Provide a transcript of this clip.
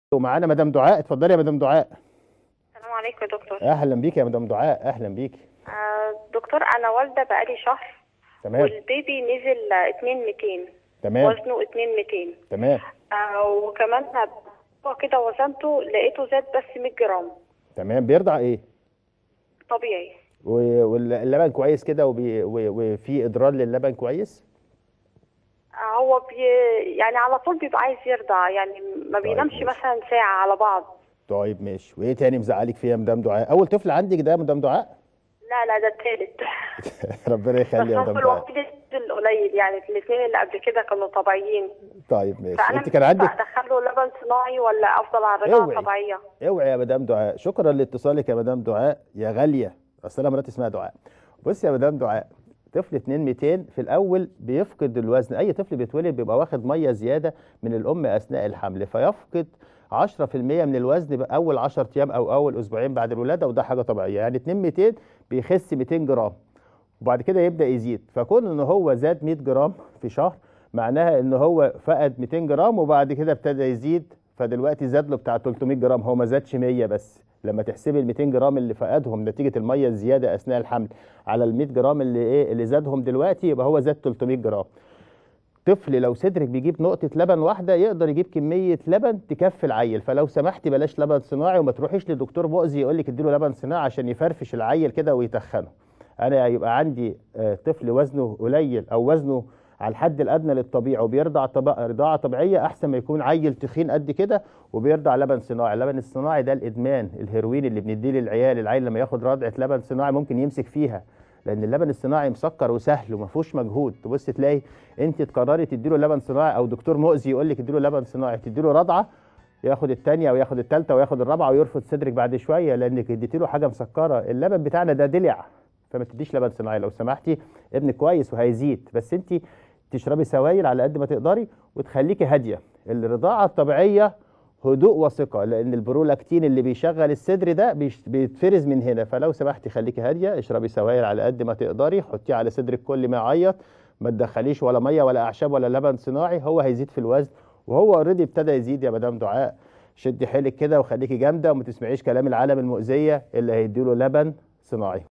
ومعانا مدام دعاء اتفضلي يا مدام دعاء السلام عليكم يا دكتور اهلا بيك يا مدام دعاء اهلا بيك آه دكتور انا والده بقالي شهر تمام والبيبي نزل 2200 تمام وزنه 2200 تمام آه وكمان هو كده وزنته لقيته زاد بس 100 جرام تمام بيرضع ايه طبيعي و- واللبن كويس كده وبي- و- وفي ادرار للبن كويس آه هو بي يعني على طول بيبقى عايز يرضع يعني ما بينامش ماشي. مثلا ساعه على بعض طيب ماشي وايه تاني مزعلك فيها يا مدام دعاء اول طفل عندك ده يا مدام دعاء لا لا ده التالت ربنا بس يخلي يا هو مدام دعاء الوحيد القليل يعني الاثنين اللي قبل كده كانوا طبيعيين طيب ماشي فانا انت كان عندك ادخل له لبن صناعي ولا افضل على الرضاعه اوعي. الطبيعيه اوعي يا مدام دعاء شكرا لاتصالك يا مدام دعاء يا غاليه اصل انا مراتي اسمها دعاء بص يا مدام دعاء طفل 2 200 في الاول بيفقد الوزن اي طفل بيتولد بيبقى واخد ميه زياده من الام اثناء الحمل فيفقد 10% من الوزن بقى اول 10 ايام او اول اسبوعين بعد الولاده وده حاجه طبيعيه يعني 2 200 بيخس 200 جرام وبعد كده يبدا يزيد فكون ان هو زاد 100 جرام في شهر معناها ان هو فقد 200 جرام وبعد كده ابتدى يزيد فدلوقتي زاد له بتاع 300 جرام هو ما زادش 100 بس لما تحسبي ال 200 جرام اللي فقدهم نتيجه الميه الزياده اثناء الحمل على ال 100 جرام اللي ايه اللي زادهم دلوقتي يبقى هو زاد 300 جرام طفل لو صدرك بيجيب نقطة لبن واحدة يقدر يجيب كمية لبن تكفي العيل فلو سمحتي بلاش لبن صناعي وما تروحيش لدكتور مؤذي يقول لك اديله لبن صناعي عشان يفرفش العيل كده ويتخنه انا يبقى عندي آه، طفل وزنه قليل او وزنه على الحد الادنى للطبيعي وبيرضع طب... رضاعه طبيعيه احسن ما يكون عيل تخين قد كده وبيرضع لبن صناعي اللبن الصناعي ده الادمان الهيروين اللي بنديه للعيال العيل لما ياخد رضعه لبن صناعي ممكن يمسك فيها لان اللبن الصناعي مسكر وسهل وما فيهوش مجهود تبص تلاقي انت تقرري تديله لبن صناعي او دكتور مؤذي يقول لك اديله لبن صناعي تديله رضعه ياخد الثانيه وياخد الثالثه وياخد الرابعه ويرفض صدرك بعد شويه لانك اديتي له حاجه مسكره اللبن بتاعنا ده دلع فما تديش لبن صناعي لو سمحتي ابنك كويس وهيزيد بس انت تشربي سوائل على قد ما تقدري وتخليكي هاديه الرضاعه الطبيعيه هدوء وثقه لان البرولاكتين اللي بيشغل الصدر ده بيش- بيتفرز من هنا فلو سمحتي خليكي هاديه اشربي سوائل على قد ما تقدري حطيه على صدرك كل ما يعيط ما تدخليش ولا ميه ولا اعشاب ولا لبن صناعي هو هيزيد في الوزن وهو اوريدي ابتدى يزيد يا مدام دعاء شدي حيلك كده وخليكي جامده وما تسمعيش كلام العالم المؤذيه اللي هيديله لبن صناعي